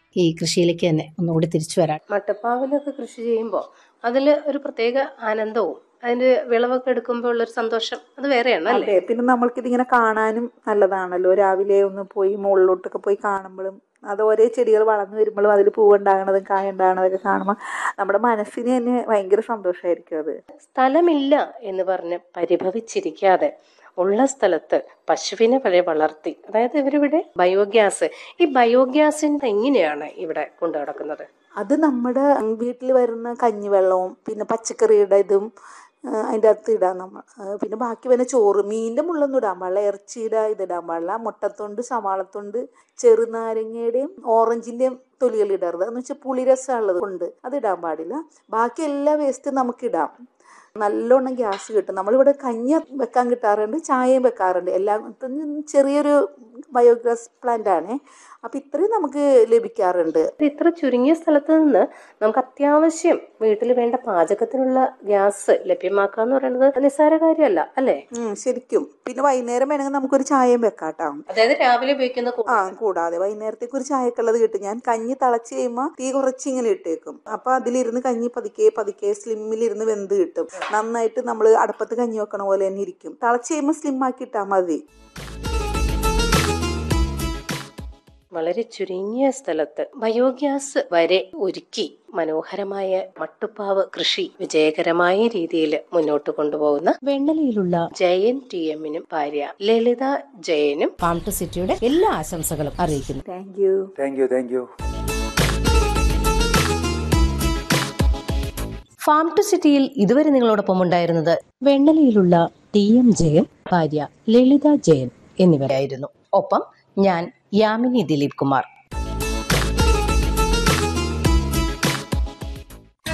ഈ കൃഷിയിലേക്ക് തന്നെ ഒന്നുകൂടി തിരിച്ചു വരാൻ മട്ടപ്പാവിലൊക്കെ കൃഷി ചെയ്യുമ്പോൾ അതിൽ ഒരു പ്രത്യേക ആനന്ദവും അതിന്റെ വിളവൊക്കെ എടുക്കുമ്പോൾ ഉള്ളൊരു സന്തോഷം അത് വേറെയാണ് അല്ലേ അതെ പിന്നെ നമ്മൾക്കിതിങ്ങനെ കാണാനും നല്ലതാണല്ലോ രാവിലെ ഒന്ന് പോയി മുകളിലോട്ടൊക്കെ പോയി കാണുമ്പോഴും അത് ഓരോ ചെടികൾ വളർന്നു വരുമ്പോഴും അതിൽ പൂവുണ്ടാകണതും കായ ഉണ്ടാകണതൊക്കെ കാണുമ്പോൾ നമ്മുടെ മനസ്സിന് തന്നെ ഭയങ്കര സന്തോഷമായിരിക്കും അത് സ്ഥലമില്ല എന്ന് പറഞ്ഞ് പരിഭവിച്ചിരിക്കാതെ ഉള്ള സ്ഥലത്ത് പശുവിനെ വരെ വളർത്തി അതായത് ഇവരിവിടെ ബയോഗ്യാസ് ഈ ബയോഗ്യാസിന്റെ എങ്ങനെയാണ് ഇവിടെ കൊണ്ടു നടക്കുന്നത് അത് നമ്മുടെ വീട്ടിൽ വരുന്ന കഞ്ഞിവെള്ളവും പിന്നെ പച്ചക്കറിയുടെ ഇതും ആ, അതിൻ്റെ അകത്ത് ഇടാം നമ്മൾ ആ, പിന്നെ ബാക്കി വരുന്ന ചോറ് മീനിൻ്റെ മുള്ളൊന്നും ഇടാൻ പാടില്ല ഇറച്ചിയുടെ ഇതിടാൻ പാടില്ല മുട്ടത്തൊണ്ട് സവാളത്തൊണ്ട് ചെറുനാരങ്ങയുടെയും ഓറഞ്ചിൻ്റെയും തൊലികൾ ഇടരുത് എന്ന് വെച്ചാൽ പുളിരസമുള്ളത് കൊണ്ട് അത് ഇടാൻ പാടില്ല ബാക്കി എല്ലാ വേസ്റ്റും നമുക്ക് ഇടാം നല്ലോണം ഗ്യാസ് കിട്ടും നമ്മളിവിടെ കഞ്ഞി വെക്കാൻ കിട്ടാറുണ്ട് ചായയും വെക്കാറുണ്ട് എല്ലാം ചെറിയൊരു ബയോഗ്യാസ് പ്ലാന്റ് ആണ് അപ്പം ഇത്രയും നമുക്ക് ലഭിക്കാറുണ്ട് ഇത് ഇത്ര ചുരുങ്ങിയ സ്ഥലത്ത് നിന്ന് നമുക്ക് അത്യാവശ്യം വീട്ടിൽ വേണ്ട പാചകത്തിനുള്ള ഗ്യാസ് ലഭ്യമാക്കുക എന്ന് പറയുന്നത് നിസ്സാര കാര്യമല്ല അല്ലേ ഉം, ശരിക്കും പിന്നെ വൈകുന്നേരം വേണമെങ്കിൽ നമുക്കൊരു ചായയും വെക്കാട്ടോ അതായത് രാവിലെ ഉപയോഗിക്കുന്ന കു- ആ കൂടാതെ വൈകുന്നേരത്തേക്ക് ഒരു ചായക്കുള്ളത് കിട്ടും ഞാൻ കഞ്ഞി തിളച്ച് കഴിയുമ്പോൾ തീ കുറച്ച് ഇങ്ങനെ ഇട്ടേക്കും അപ്പൊ അതിലിരുന്ന് കഞ്ഞി പതുക്കെ പതുക്കെ സ്ലിമ്മിലിരുന്ന് വെന്ത് കിട്ടും നന്നായിട്ട് നമ്മൾ അടുപ്പത്ത് കഞ്ഞി വെക്കണ പോലെ തന്നെ ഇരിക്കും തിളച്ച് കഴിയുമ്പോൾ സ്ലിം ആക്കി ഇട്ടാൽ മതി വളരെ ചുരുങ്ങിയ സ്ഥലത്ത് ബയോഗ്യാസ് വരെ ഒരുക്കി മനോഹരമായ മട്ടുപ്പാവ് കൃഷി വിജയകരമായ രീതിയിൽ മുന്നോട്ട് കൊണ്ടുപോകുന്ന വെണ്ണലയിലുള്ള ജയൻ ടി എമ്മിനും ഭാര്യ ലളിത ജയനും ഫാം ടു സിറ്റിയുടെ എല്ലാ ആശംസകളും അറിയിക്കുന്നു thank you thank you thank you farm to സിറ്റിയിൽ ഇതുവരെ നിങ്ങളോടൊപ്പം ഉണ്ടായിരുന്നത് വെണ്ണലയിലുള്ള ടി എം ജയൻ ഭാര്യ ലളിത ജയൻ എന്നിവരായിരുന്നു ഒപ്പം ഞാൻ യാമിനി ദിലീപ് കുമാർ